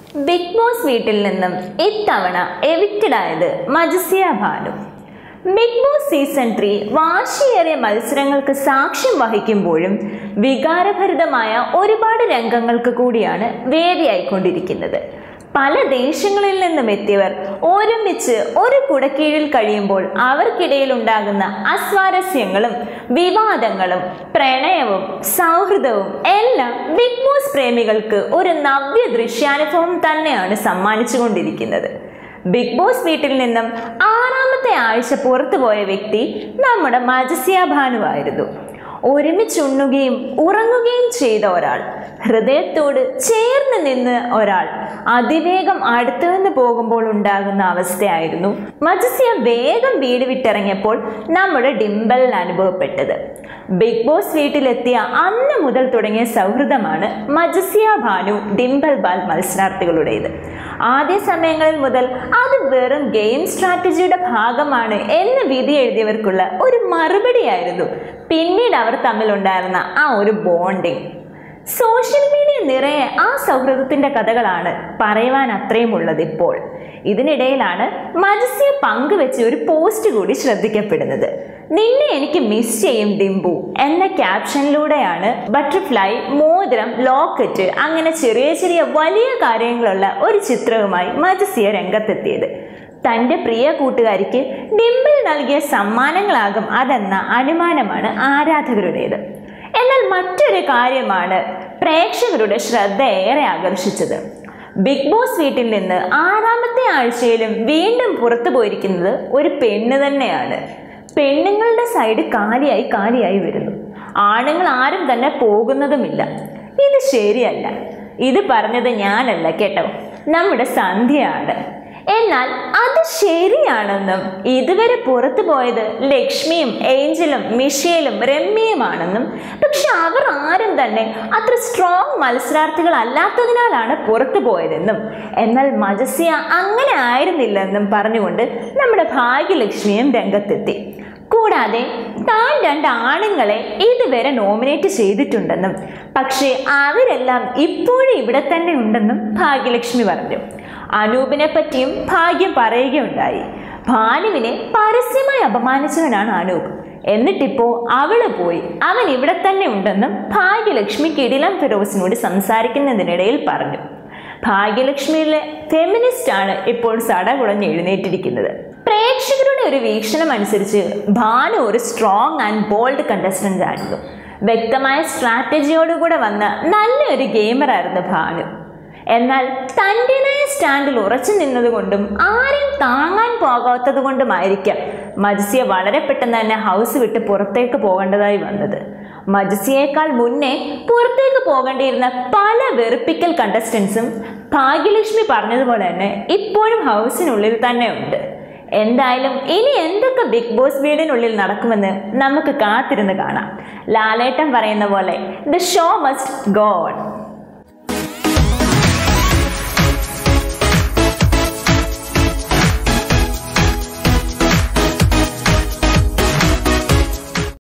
big boss വീട്ടിൽ നിന്നും ഇത്തവണ എവിക്റ്റഡ് ആയത് Majiziya Bhanu Bigg Boss season three വാശിയേറിയ മത്സരങ്ങൾക്ക് സാക്ഷ്യം വഹിക്കുമ്പോഴും വികാരഭരിതമായ ഒരുപാട് രംഗങ്ങൾക്ക് കൂടിയാണ് വേദിയായിക്കൊണ്ടിരിക്കുന്നത് പല ദേശങ്ങളിൽ നിന്നും എത്തിയവർ ഒരുമിച്ച് ഒരു കുടക്കീഴിൽ കഴിയുമ്പോൾ അവർക്കിടയിൽ ഉണ്ടാകുന്ന അസ്വാരസ്യങ്ങളും വിവാദങ്ങളും പ്രണയവും സൗഹൃദവും എല്ലാം ബിഗ് ബോസ് പ്രേമികൾക്ക് ഒരു നവ്യ ദൃശ്യാനുഭവം തന്നെയാണ് സമ്മാനിച്ചുകൊണ്ടിരിക്കുന്നത് ബിഗ് ബോസ് വീട്ടിൽ നിന്നും ആറാമത്തെ ആഴ്ച പുറത്തുപോയ വ്യക്തി നമ്മുടെ മജസിയ ഭാനു ആയിരുന്നു ഒരുമിച്ചുണ്ണുകയും ഉറങ്ങുകയും ചെയ്ത ഒരാൾ ഹൃദയത്തോട് ചേർന്ന് നിന്ന് ഒരാൾ അതിവേഗം അടുത്തു നിന്ന് പോകുമ്പോൾ ഉണ്ടാകുന്ന അവസ്ഥയായിരുന്നു മജസിയ വേഗം വീട് വിട്ടിറങ്ങിയപ്പോൾ നമ്മുടെ ഡിംബലിൽ അനുഭവപ്പെട്ടത് ബിഗ് ബോസ് വീട്ടിലെത്തിയ അന്ന് മുതൽ തുടങ്ങിയ സൗഹൃദമാണ് മജസിയ ഭാനു ഡിംബൽ ബാൽ മത്സരാർത്ഥികളുടേത് ആദ്യ സമയങ്ങളിൽ മുതൽ അത് വെറും ഗെയിം സ്ട്രാറ്റജിയുടെ ഭാഗമാണ് എന്ന് വിധി എഴുതിയവർക്കുള്ള ഒരു മറുപടിയായിരുന്നു പിന്നീട് അവർ തമ്മിലുണ്ടായിരുന്ന ആ ഒരു ബോണ്ടിങ് സോഷ്യൽ മീഡിയ നിറയെ ആ സൗഹൃദത്തിന്റെ കഥകളാണ് പറയുവാൻ അത്രയും ഉള്ളത് ഇപ്പോൾ ഇതിനിടയിലാണ് മത്സ്യ പങ്കുവെച്ച് ഒരു പോസ്റ്റ് കൂടി ശ്രദ്ധിക്കപ്പെടുന്നത് നിന്നെ എനിക്ക് മിസ് ചെയ്യും ഡിംബു എന്ന ക്യാപ്ഷനിലൂടെയാണ് ബട്ടർഫ്ലൈ മോതിരം ലോക്കറ്റ് അങ്ങനെ ചെറിയ ചെറിയ വലിയ കാര്യങ്ങളുള്ള ഒരു ചിത്രവുമായി മജസിയ രംഗത്തെത്തിയത് തൻ്റെ പ്രിയ കൂട്ടുകാരിക്ക് ഡിംപിൾ നൽകിയ സമ്മാനങ്ങളാകും അതെന്ന അനുമാനമാണ് ആരാധകരുടേത് എന്നാൽ മറ്റൊരു കാര്യമാണ് പ്രേക്ഷകരുടെ ശ്രദ്ധ ഏറെ ആകർഷിച്ചത് ബിഗ് ബോസ് വീട്ടിൽ നിന്ന് ആറാമത്തെ ആഴ്ചയിലും വീണ്ടും പുറത്തു പോയിരിക്കുന്നത് ഒരു പെണ്ണ് തന്നെയാണ് പെണ്ണുങ്ങളുടെ സൈഡ് കാലിയായി കാലിയായി വരുന്നു ആണുങ്ങൾ ആരും തന്നെ പോകുന്നതുമില്ല ഇത് ശരിയല്ല ഇത് പറഞ്ഞത് ഞാനല്ല കേട്ടോ നമ്മുടെ സന്ധ്യയാണ് എന്നാൽ അത് ശരിയാണെന്നും ഇതുവരെ പുറത്തു പോയത് ലക്ഷ്മിയും ഏഞ്ചലും മിഷേലും രമ്യയുമാണെന്നും പക്ഷെ അവർ ആരും തന്നെ അത്ര സ്ട്രോങ് മത്സരാർത്ഥികൾ അല്ലാത്തതിനാലാണ് പുറത്തു പോയതെന്നും എന്നാൽ മജസിയ അങ്ങനെ ആയിരുന്നില്ലെന്നും പറഞ്ഞുകൊണ്ട് നമ്മുടെ ഭാഗ്യലക്ഷ്മിയും രംഗത്തെത്തി കൂടാതെ താൻ രണ്ട് ആണുങ്ങളെ ഇതുവരെ നോമിനേറ്റ് ചെയ്തിട്ടുണ്ടെന്നും പക്ഷേ അവരെല്ലാം ഇപ്പോഴും ഇവിടെ തന്നെ ഉണ്ടെന്നും ഭാഗ്യലക്ഷ്മി പറഞ്ഞു അനൂപിനെ പറ്റിയും ഭാഗ്യം പറയുകയുണ്ടായി ഭാനുവിനെ പരസ്യമായി അപമാനിച്ചവനാണ് അനൂപ് എന്നിട്ടിപ്പോ അവള് പോയി അവൻ ഇവിടെ തന്നെ ഉണ്ടെന്നും ഭാഗ്യലക്ഷ്മി കിടിലം ഫിറോസിനോട് സംസാരിക്കുന്നതിനിടയിൽ പറഞ്ഞു ഭാഗ്യലക്ഷ്മിയിലെ ഫെമിനിസ്റ്റ് ആണ് ഇപ്പോൾ സടകുളഞ്ഞ് എഴുന്നേറ്റിരിക്കുന്നത് പ്രേക്ഷകരുടെ ഒരു വീക്ഷണം അനുസരിച്ച് ഭാനു ഒരു സ്ട്രോങ് ആൻഡ് ബോൾഡ് കണ്ടസ്റ്റന്റ് ആയിരുന്നു വ്യക്തമായ സ്ട്രാറ്റജിയോടുകൂടെ വന്ന നല്ലൊരു ഗെയിമറായിരുന്നു ഭാനു എന്നാൽ തൻ്റെതായ സ്റ്റാൻഡിൽ ഉറച്ചു നിന്നതുകൊണ്ടും ആരെയും താങ്ങാൻ പോകാത്തത് കൊണ്ടുമായിരിക്കാം മജസിയ വളരെ പെട്ടെന്ന് തന്നെ ഹൗസ് വിട്ട് പുറത്തേക്ക് പോകേണ്ടതായി വന്നത് മജസിയേക്കാൾ മുന്നേ പുറത്തേക്ക് പോകേണ്ടിയിരുന്ന പല വെറുപ്പിക്കൽ കണ്ടസ്റ്റൻസും ഭാഗ്യലക്ഷ്മി പറഞ്ഞതുപോലെ തന്നെ ഇപ്പോഴും ഹൗസിനുള്ളിൽ തന്നെ ഉണ്ട് എന്തായാലും ഇനി എന്തൊക്കെ ബിഗ് ബോസ് വീടിനുള്ളിൽ നടക്കുമെന്ന് നമുക്ക് കാത്തിരുന്ന് കാണാം ലാലേട്ടൻ പറയുന്ന പോലെ ദ ഷോ മസ്റ്റ് ഗോഡ്